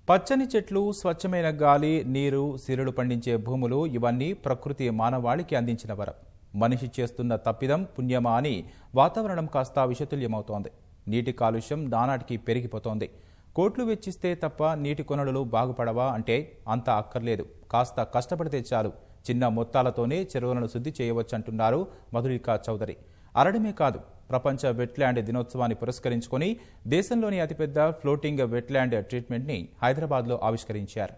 పచ్చని చెట్లు స్వచ్ఛమైన గాలి నీరు సిరులు పండించే భూములు ఇవన్నీ ప్రకృతి మానవాళికి అందించిన వరం మనిషి చేస్తున్న తప్పిదం పుణ్యమా అని వాతావరణం కాస్త విషతుల్యమవుతోంది నీటి కాలుష్యం దానాటికి పెరిగిపోతోంది కోట్లు వెచ్చిస్తే తప్ప నీటి కొనలు బాగుపడవా అంటే అంత అక్కర్లేదు కాస్త కష్టపడితే చాలు చిన్న మొత్తాలతోనే చెరువులను శుద్ధి చేయవచ్చంటున్నారు మధురికా చౌదరి అరడమే కాదు ప్రపంచ వెట్లాండ్ దినోత్సవాన్ని పురస్కరించుకొని దేశంలోని అతిపెద్ద ఫ్లోటింగ్ వెట్లాండ్ ట్రీట్మెంట్ని హైదరాబాద్లో ఆవిష్కరించారు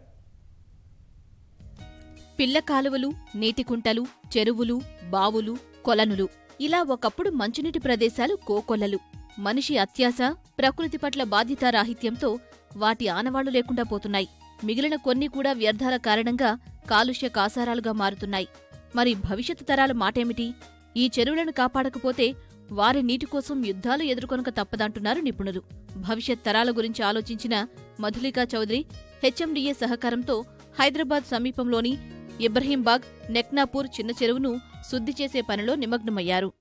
పిల్ల కాలువలు నీటి కుంటలు చెరువులు బావులు కొలనులు ఇలా ఒకప్పుడు మంచునీటి ప్రదేశాలు కోకొల్లలు మనిషి అత్యాశ ప్రకృతి పట్ల బాధ్యతారాహిత్యంతో వాటి ఆనవాళ్లు లేకుండా పోతున్నాయి మిగిలిన కొన్ని కూడా వ్యర్థాల కారణంగా కాలుష్య కాసారాలుగా మారుతున్నాయి మరి భవిష్యత్తు తరాల మాటేమిటి ఈ చెరువులను కాపాడకపోతే వారి నీటి కోసం యుద్ధాలు ఎదుర్కొనక తప్పదంటున్నారు నిపుణులు భవిష్యత్ తరాల గురించి ఆలోచించిన మధులికా చౌదరి హెచ్ఎండిఏ సహకారంతో హైదరాబాద్ సమీపంలోని ఇబ్రహీంబాగ్ నెక్నాపూర్ చిన్న చెరువును శుద్ధి చేసే పనిలో నిమగ్నమయ్యారు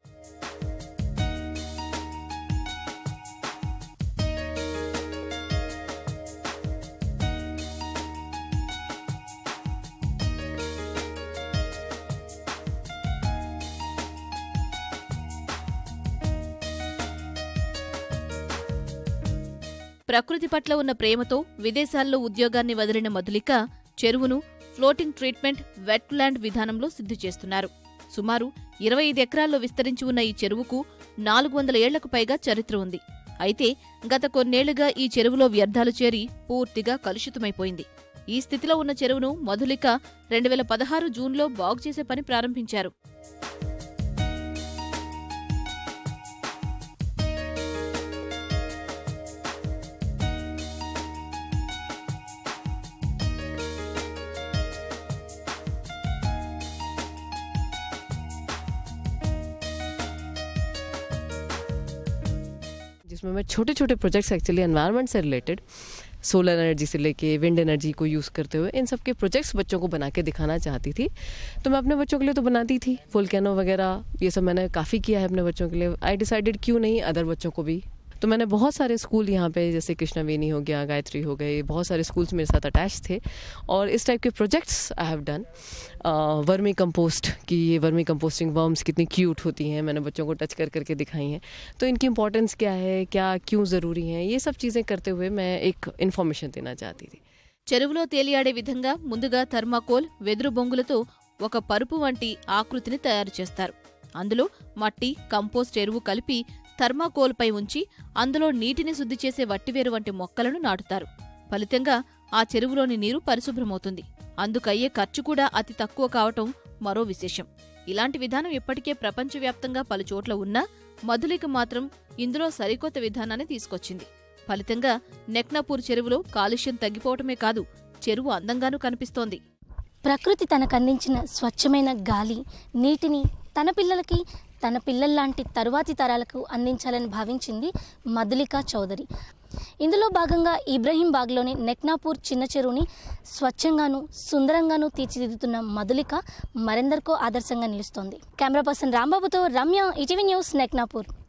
ప్రకృతి పట్ల ఉన్న ప్రేమతో విదేశాల్లో ఉద్యోగాన్ని వదిలిన మధులిక చెరువును ఫ్లోటింగ్ ట్రీట్మెంట్ వెట్లాండ్ విధానంలో సిద్ధి చేస్తున్నారు సుమారు ఇరవై ఐదు ఎకరాల్లో విస్తరించి ఉన్న ఈ చెరువుకు నాలుగు వందల ఏళ్లకు పైగా చరిత్ర ఉంది అయితే గత కొన్నేళ్లుగా ఈ చెరువులో వ్యర్థాలు చేరి పూర్తిగా కలుషితమైపోయింది ఈ స్థితిలో ఉన్న చెరువును మధులిక రెండు వేల పదహారు జూన్లో బాగు చేసే పని ప్రారంభించారు जिसमें मैं छोटे छोटे प्रोजेक्ट्स एक्चुअली एनवायरनमेंट से रिलेटेड सोलर एनर्जी से लेके विंड एनर्जी को यूज़ करते हुए इन सब के प्रोजेक्ट्स बच्चों को बना के दिखाना चाहती थी तो मैं अपने बच्चों के लिए तो बनाती थी वोल्केनो वगैरह ये सब मैंने काफ़ी किया है अपने बच्चों के लिए आई डिसाइडेड क्यों नहीं अदर बच्चों को भी तो मैंने बहुत सारे स्कूल यहाँ पे जैसे कृष्णावेनी हो गया गायत्री हो गए बहुत सारे स्कूल्स मेरे साथ अटैच थे और इस टाइप के projects I have done vermicompost की ये वर्मी कंपोस्टिंग वर्म्स कितनी क्यूट होती हैं मैंने बच्चों को टच कर करके दिखाई हैं तो इनकी इंपॉर्टेंस क्या है क्या क्यों ज़रूरी है ये सब चीज़ें करते हुए मैं एक इन्फॉर्मेशन देना चाहती थी చెరువులో తేలియాడే విధంగా ముందుగా థర్మాకోల్ వెదురు బొంగులతో ఒక పరుపు వంటి ఆకృతిని తయారు చేస్తారు అందులో మట్టి కంపోస్ట్ ఎరువు కలిపి థర్మాకోల్పై ఉంచి అందులో నీటిని శుద్ధి చేసే వట్టివేరు వంటి మొక్కలను నాటుతారు ఫలితంగా ఆ చెరువులోని నీరు పరిశుభ్రమవుతుంది అందుకయ్యే ఖర్చు కూడా అతి తక్కువ కావటం మరో విశేషం ఇలాంటి విధానం ఇప్పటికే ప్రపంచవ్యాప్తంగా పలుచోట్ల ఉన్నా మధులిక మాత్రం ఇందులో సరికొత్త విధానాన్ని తీసుకొచ్చింది ఫలితంగా నెక్నాపూర్ చెరువులో కాలుష్యం తగ్గిపోవటమే కాదు చెరువు అందంగానూ కనిపిస్తోంది ప్రకృతి తనకందించిన స్వచ్ఛమైన గాలి నీటిని తన పిల్లలకి తన పిల్లల్లాంటి తరువాతి తరాలకు అందించాలని భావించింది మధులికా చౌదరి ఇందులో భాగంగా ఇబ్రహీం బాగ్లోని నెక్నాపూర్ చిన్న చెరువుని స్వచ్ఛంగాను సుందరంగాను తీర్చిదిద్దుతున్న మధులిక మరెందరికో ఆదర్శంగా నిలుస్తోంది కెమెరా పర్సన్ రాంబాబుతో రమ్య ఈటీవీ న్యూస్ నెక్నాపూర్